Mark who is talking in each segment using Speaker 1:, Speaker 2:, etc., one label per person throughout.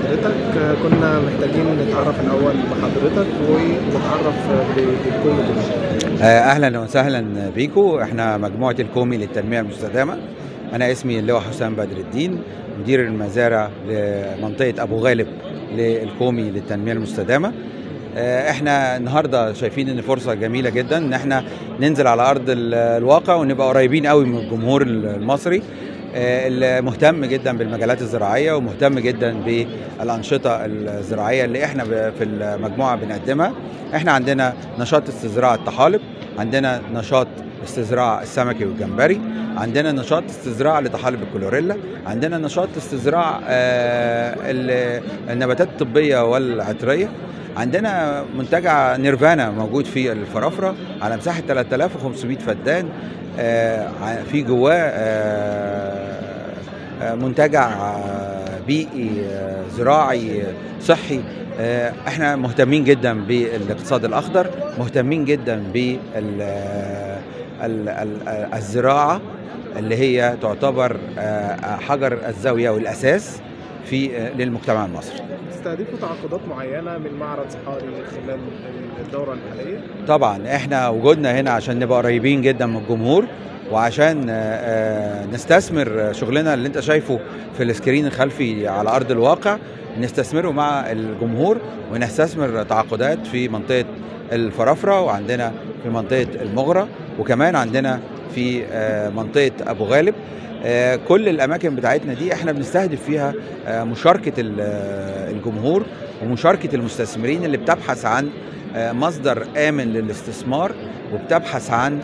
Speaker 1: حضرتك كنا محتاجين نتعرف الأول بحضرتك ونتعرف بالكومي كله.
Speaker 2: اهلا وسهلا بيكم احنا مجموعه الكومي للتنميه المستدامه انا اسمي اللواء حسام بدر الدين مدير المزارع لمنطقه ابو غالب للكومي للتنميه المستدامه احنا النهارده شايفين ان فرصه جميله جدا ان احنا ننزل على ارض الواقع ونبقى قريبين قوي من الجمهور المصري اللي مهتم جدا بالمجالات الزراعيه ومهتم جدا بالانشطه الزراعيه اللي احنا في المجموعه بنقدمها احنا عندنا نشاط استزراع الطحالب عندنا نشاط استزراع السمكي والجمبري عندنا نشاط استزراع لطحالب الكلوريلا عندنا نشاط استزراع النباتات الطبيه والعطريه عندنا منتجع نيرفانا موجود في الفرافره على مساحه 3500 فدان في جواه منتجع بيئي زراعي صحي احنا مهتمين جدا بالاقتصاد الاخضر مهتمين جدا بالزراعه اللي هي تعتبر حجر الزاويه والاساس في للمجتمع المصري
Speaker 1: تستهدفوا تعاقدات معينه من معرض صحاري خلال الدوره الحاليه؟
Speaker 2: طبعا احنا وجودنا هنا عشان نبقى قريبين جدا من الجمهور وعشان نستثمر شغلنا اللي انت شايفه في السكرين الخلفي على ارض الواقع نستثمره مع الجمهور ونستثمر تعاقدات في منطقه الفرافره وعندنا في منطقه المغره وكمان عندنا في منطقه ابو غالب كل الاماكن بتاعتنا دي احنا بنستهدف فيها مشاركه الجمهور ومشاركه المستثمرين اللي بتبحث عن مصدر امن للاستثمار وبتبحث عن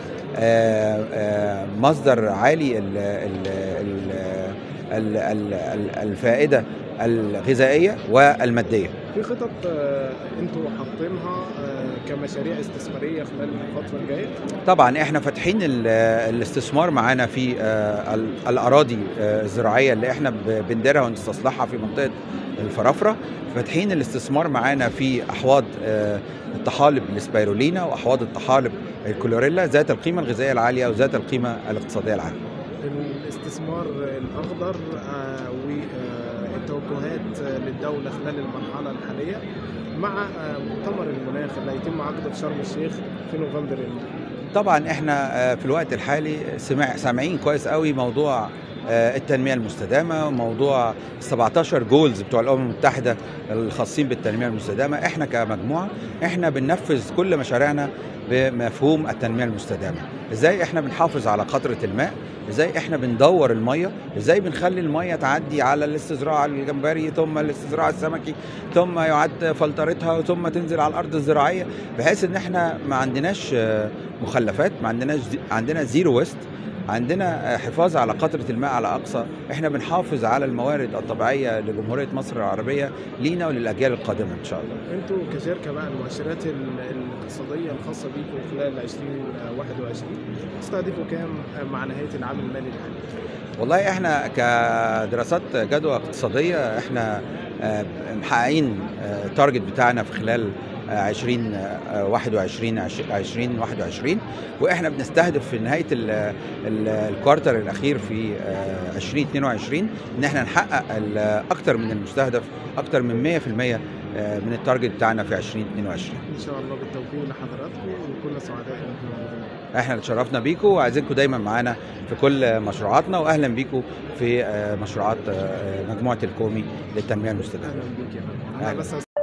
Speaker 2: مصدر عالي الفائده الغذائيه والماديه
Speaker 1: في خطط انتوا حاطينها كمشاريع استثماريه خلال الفتره الجايه
Speaker 2: طبعا احنا فاتحين الاستثمار معانا في الاراضي الزراعيه اللي احنا بنديرها ونستصلحها في منطقه الفرافره فاتحين الاستثمار معانا في احواض الطحالب السبيرولينا واحواض الطحالب الكلوريلا ذات القيمه الغذائيه العاليه وذات القيمه الاقتصاديه العاليه
Speaker 1: الاستثمار الاخضر والتوجهات للدوله خلال المرحله الحاليه مع مؤتمر المناخ اللي هيتم عقده في شرم الشيخ في نوفمبر
Speaker 2: طبعا احنا في الوقت الحالي سمع سامعين كويس قوي موضوع التنميه المستدامه وموضوع 17 جولز بتوع الامم المتحده الخاصين بالتنميه المستدامه احنا كمجموعه احنا بننفذ كل مشاريعنا بمفهوم التنميه المستدامه ازاي احنا بنحافظ على قطره الماء ازاي احنا بندور الميه ازاي بنخلي الميه تعدي على الاستزراع الجمبري ثم الاستزراع السمكي ثم يعد فلترتها ثم تنزل على الارض الزراعيه بحيث ان احنا ما عندناش مخلفات ما عندناش عندنا زيرو ويست عندنا حفاظ على قطرة الماء على أقصى احنا بنحافظ على الموارد الطبيعية لجمهورية مصر العربية لينا وللأجيال القادمة إن شاء الله
Speaker 1: انتوا كشركة بقى المؤشرات الاقتصادية الخاصة بيكم خلال 2021 تستهدفوا كام مع نهاية العام المالي الحالي؟
Speaker 2: والله احنا كدراسات جدوى اقتصادية احنا محققين التارجت بتاعنا في خلال 2021 2021 واحنا بنستهدف في نهايه الكوارتر الاخير في 2022 ان احنا نحقق اكثر من المستهدف اكثر من 100% من التارجت بتاعنا في 2022
Speaker 1: ان شاء الله بالتوفيق لحضراتكم وكل سعداء ان
Speaker 2: احنا اتشرفنا بيكم وعايزينكم دايما معانا في كل مشروعاتنا واهلا بيكم في مشروعات مجموعه الكومي للتنميه المستدامه
Speaker 1: اهلا بيك يا فندم